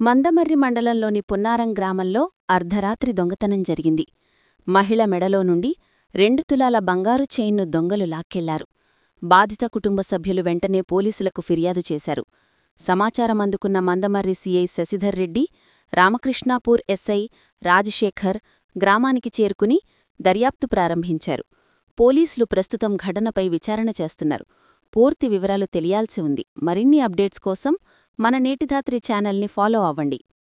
మందమర్రి మండలంలోని పున్నారం గ్రామంలో అర్ధరాత్రి దొంగతనం జరిగింది మహిళ మెడలో నుండి రెండు తులాల బంగారు చైన్ను దొంగలు లాక్కెళ్లారు బాధిత కుటుంబ సభ్యులు వెంటనే పోలీసులకు ఫిర్యాదు చేశారు సమాచారం అందుకున్న మందమర్రి సీఐ శశిధర్ రెడ్డి రామకృష్ణాపూర్ ఎస్ఐ రాజశేఖర్ గ్రామానికి చేరుకుని దర్యాప్తు ప్రారంభించారు పోలీసులు ప్రస్తుతం ఘటనపై విచారణ చేస్తున్నారు పూర్తి వివరాలు తెలియాల్సి ఉంది మరిన్ని అప్డేట్స్ కోసం మన నేటిధాత్రి ఛానల్ని ఫాలో అవ్వండి